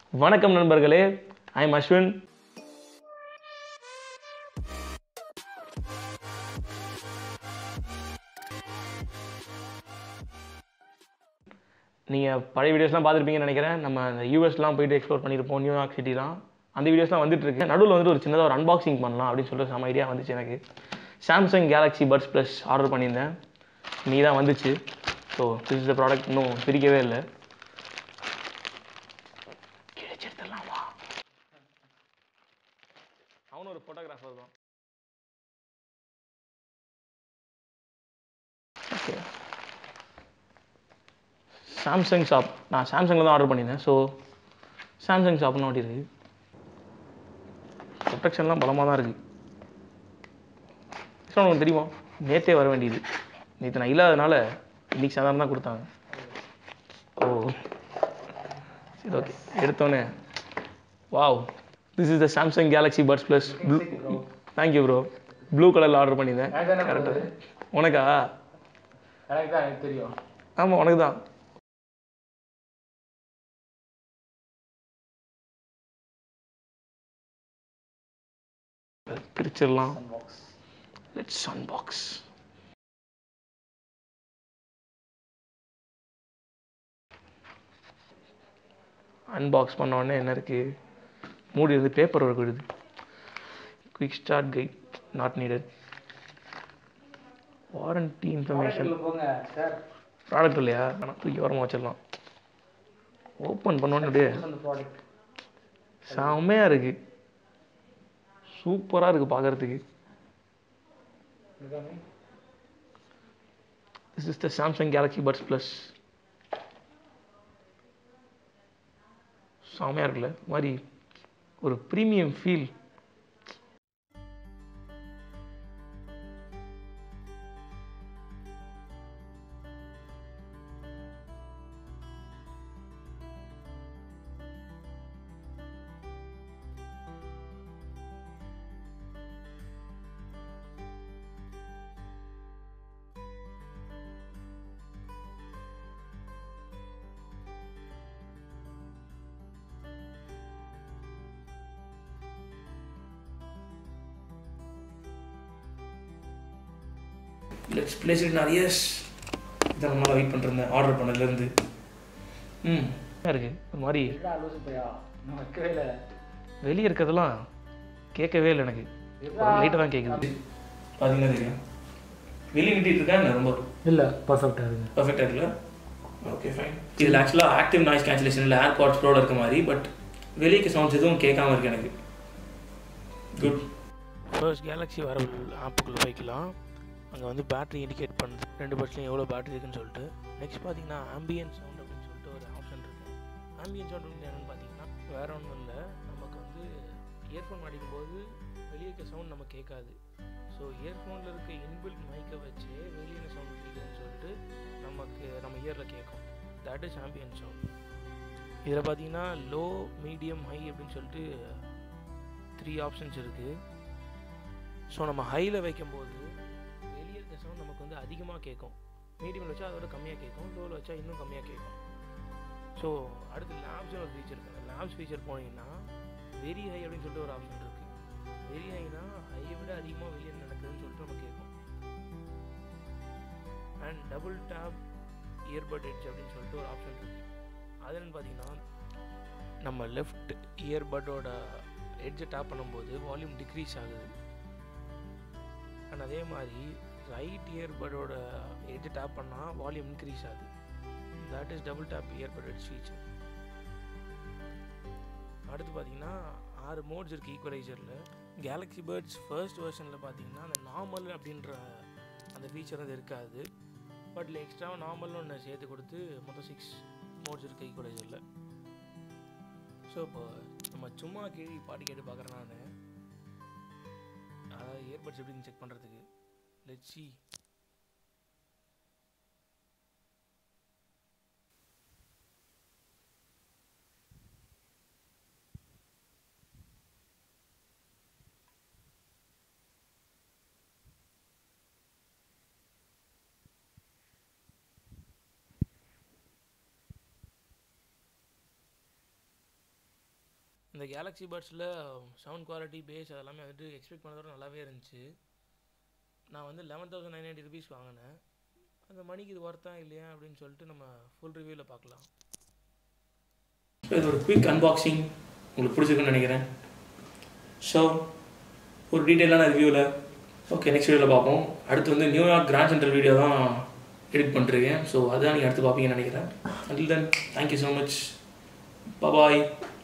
வணக்கம் நண்பர்களே I am Ashwin நீங்கள் பழைய வீடியோஸ்லாம் பார்த்துருப்பீங்கன்னு நினைக்கிறேன் நம்ம அந்த யூஎஸ்லாம் போயிட்டு எக்ஸ்ப்ளோர் பண்ணியிருப்போம் நியூயார்க் சிட்டிலாம் அந்த வீடியோஸ்லாம் வந்துட்டு இருக்கு நடுவில் வந்துட்டு ஒரு சின்னதாக ஒரு அன்பாக்சிங் பண்ணலாம் அப்படின்னு சொல்லிட்டு செம்ம ஐடியா வந்துச்சு எனக்கு Samsung Galaxy Buds plus order பண்ணியிருந்தேன் நீ தான் வந்துச்சு so this is the product இன்னும் பிரிக்கவே இல்லை கிடைச்சிருத்தலாமா அவனும் ஒரு ஃபோட்டோகிராஃபர் தான் ஓகே சாம்சங் ஷாப் நான் சாம்சங்கில் தான் ஆர்டர் பண்ணியிருந்தேன் ஸோ சாம்சங் ஷாப்னு ஓட்டி இருக்கு ப்ரொடெக்ஷன்லாம் பலமாக தான் இருக்குது ஸோ உனக்கு தெரியுமா நேற்றே வர வேண்டியது நேற்று நான் இல்லாதனால இன்னைக்கு சாதாரண தான் கொடுத்தாங்க ஓ சரி ஓகே எடுத்தோன்னே wow this is the Samsung Galaxy Buds plus blue thank you bro blue கலரில் ஆர்டர் பண்ணியிருந்தேன் எனக்கு தானே கரெக்டாக உனக்கா எனக்கு தான் எனக்கு தெரியும் ஆமாம் உனக்கு தான் பிரிச்சிடலாம் பாக்ஸ் லெட்ஸ் அன்பாக்ஸ் அன்பாக்ஸ் பண்ண உடனே என்ன இருக்குது மூடி இருந்து பேப்பர் ஒர்க் விடுது quick start guide not needed warranty information போங்க சார் ப்ராடக்ட் இல்லையா ஆனால் தூக்கி ஓரமாக வச்சிடலாம் ஓப்பன் பண்ணோன்னு அப்படியே அந்த ப்ராடக்ட் செம்மையாக இருக்குது சூப்பராக இருக்குது பார்க்குறதுக்கு இதுதானே This is the Samsung Galaxy Buds Plus. செமையாக இருக்குல்ல ஒரு மாதிரி ஒரு premium feel let's place it நான் எஸ் இதை ரொம்ப வெயிட் பண்ணிருந்தேன் ஆர்டர் பண்ணதுலேருந்து ம் இருக்கு ஒரு மாதிரி இல்லடா லூசு பையா நான் வைக்கவே இல்லை வெளியே இருக்கிறதெல்லாம் கேட்கவே இல்லை எனக்கு லைட்டாக தான் கேட்குது பார்த்தீங்கன்னா தெரியும் வெளியே நிட்டிட்டு இருக்கேன் ரொம்ப இல்லை பர்ஃபெக்டாக இருக்கு பர்ஃபெக்டாக இருக்குல்ல ஓகே ஃபைன் இதில் ஆக்சுவலாக ஆக்டிவ் நாய்ஸ் கேன்சலேஷன் இல்லை ஏர் கார்ட்ஸ் ப்ரோட இருக்க மாதிரி பட் வெளியே சவுண்ட்ஸ் எதுவும் கேட்காம இருக்கு எனக்கு குட் ஃபர்ஸ்ட் கேலக்ஸி வர ஆப்புக்குள்ளே போய்க்கலாம் அங்கே வந்து பேட்டரி இண்டிகேட் பண்ணுது ரெண்டு பட்ஸ்லையும் எவ்வளோ பேட்டரி இருக்குன்னு சொல்லிட்டு நெக்ஸ்ட் பார்த்தீங்கன்னா ஆம்பியன் சவுண்ட் அப்படின்னு சொல்லிட்டு ஒரு ஆப்ஷன் இருக்குது ஆம்பியன் சவுண்ட் அப்படின்னு என்னென்னு பார்த்தீங்கன்னா வேற ஒன்றும் இல்லை நமக்கு வந்து இயர்ஃபோன் அடிக்கும்போது வெளியே இருக்க சவுண்ட் நம்ம கேட்காது ஸோ இயர்ஃபோனில் இருக்க இன்பில்ட் மைக்கை வச்சு வெளியே சவுண்ட் கேட்குதுன்னு சொல்லிட்டு நமக்கு நம்ம இயரில் கேட்கும் தட் இஸ் ஆம்பியன் சவுண்ட் இதில் பார்த்தீங்கன்னா லோ மீடியம் ஹை அப்படின்னு சொல்லிட்டு த்ரீ ஆப்ஷன்ஸ் இருக்குது ஸோ நம்ம ஹையில் வைக்கும்போது வெளியே இருக்க சவுண்ட் நமக்கு வந்து அதிகமாக கேட்கும் மீடியமில் வச்சா அதோட கம்மியாக கேட்கும் லோவில் வச்சா இன்னும் கம்மியாக கேட்கும் ஸோ அடுத்து லேப்ஸ்னு ஒரு ஃபீச்சர் இருக்குது அந்த லேப்ஸ் ஃபீச்சர் போனீங்கன்னா வெரி ஹை அப்படின்னு சொல்லிட்டு ஒரு ஆப்ஷன் இருக்குது வெரி ஹைனா ஹையை விட அதிகமாக வெளியே நடக்குதுன்னு சொல்லிட்டு நம்ம கேட்கும் and double tap earbud edge அப்படின்னு சொல்லிட்டு ஒரு ஆப்ஷன் இருக்குது அது என்னன்னு பார்த்தீங்கன்னா நம்ம லெஃப்ட் இயர்பட்டோட எட்ஜை டேப் பண்ணும்போது வால்யூம் டிக்ரீஸ் ஆகுது அண்ட் அதே மாதிரி ரைட் இயர்பட்டோட எட்ஜை டேப் பண்ணால் வால்யூம் இன்க்ரீஸ் ஆகுது that is double tap earbud edge feature அடுத்து பார்த்தீங்கன்னா ஆறு மோட்ஸ் இருக்குது ஈக்குவலைசரில் கேலக்ஸி பேர்ட்ஸ் ஃபர்ஸ்ட் வெர்ஷனில் பார்த்தீங்கன்னா அந்த நார்மல் அப்படின்ற அந்த ஃபீச்சர் அது இருக்காது பட் இல்லை எக்ஸ்ட்ராவாக நார்மல்னு ஒன்று சேர்த்து கொடுத்து மொத்தம் சிக்ஸ் மோட்ஸ் இருக்குது ஈக்குவலைசரில் ஸோ இப்போ நம்ம சும்மா கீழே பாட்டு கேட்டு பார்க்குறேன் நான் அதாவது இயர்பட்ஸ் எப்படின்னு செக் பண்ணுறதுக்கு லெட் சி இந்த கேலக்ஸி பட்ஸில் சவுண்ட் குவாலிட்டி பேஸ் அதெல்லாமே வந்துட்டு எக்ஸ்பெக்ட் பண்ணதோட நல்லாவே இருந்துச்சு நான் வந்து eleven thousand nine hundred rupees வாங்கினேன் அந்த மணிக்கு இது ஒர்த்தா இல்லையா அப்படின்னு சொல்லிட்டு நம்ம ஃபுல் ரிவ்யூவில் பார்க்கலாம் ஸோ இது ஒரு குயிக் அன்பாக்சிங் உங்களுக்கு பிடிச்சிருக்குன்னு நினைக்கிறேன் ஸோ ஒரு டீட்டெயிலான ரிவ்யூவில் ஓகே நெக்ஸ்ட் வீடியோவில் பார்ப்போம் அடுத்து வந்து நியூயார்க் கிராண்ட் சென்ட்ரல் வீடியோ தான் எடிட் பண்ணிருக்கேன் ஸோ அதான் நீங்கள் அடுத்து பார்ப்பீங்கன்னு நினைக்கிறேன் until then thank you so much bye bye